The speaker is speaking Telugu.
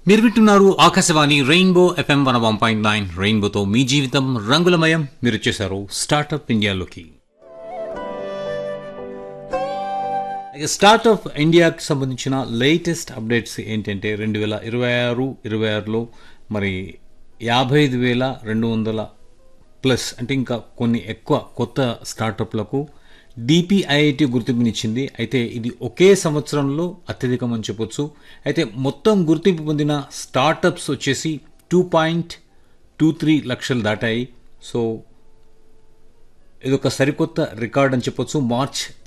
మీరు వింటున్నారు ఆకాశవాణి rainbow FM one one point nine రెయిన్బోతో మీ జీవితం రంగులమయం మీరు వచ్చేసారు స్టార్టప్ ఇండియాలోకి ఇక స్టార్టప్ ఇండియాకి సంబంధించిన లేటెస్ట్ అప్డేట్స్ ఏంటంటే రెండు వేల ఇరవై ఆరు ఇరవై ఆరులో మరి యాభై ఐదు వేల రెండు వందల ప్లస్ అంటే ఇంకా కొన్ని ఎక్కువ కొత్త స్టార్టప్లకు డిపిఐఐటి గుర్తింపునిచ్చింది అయితే ఇది ఒకే సంవత్సరంలో అత్యధికం అని చెప్పొచ్చు అయితే మొత్తం గుర్తింపు పొందిన స్టార్టప్స్ వచ్చేసి టూ పాయింట్ టూ త్రీ లక్షలు దాటాయి సో ఇదొక సరికొత్త రికార్డ్ అని చెప్పొచ్చు మార్చ్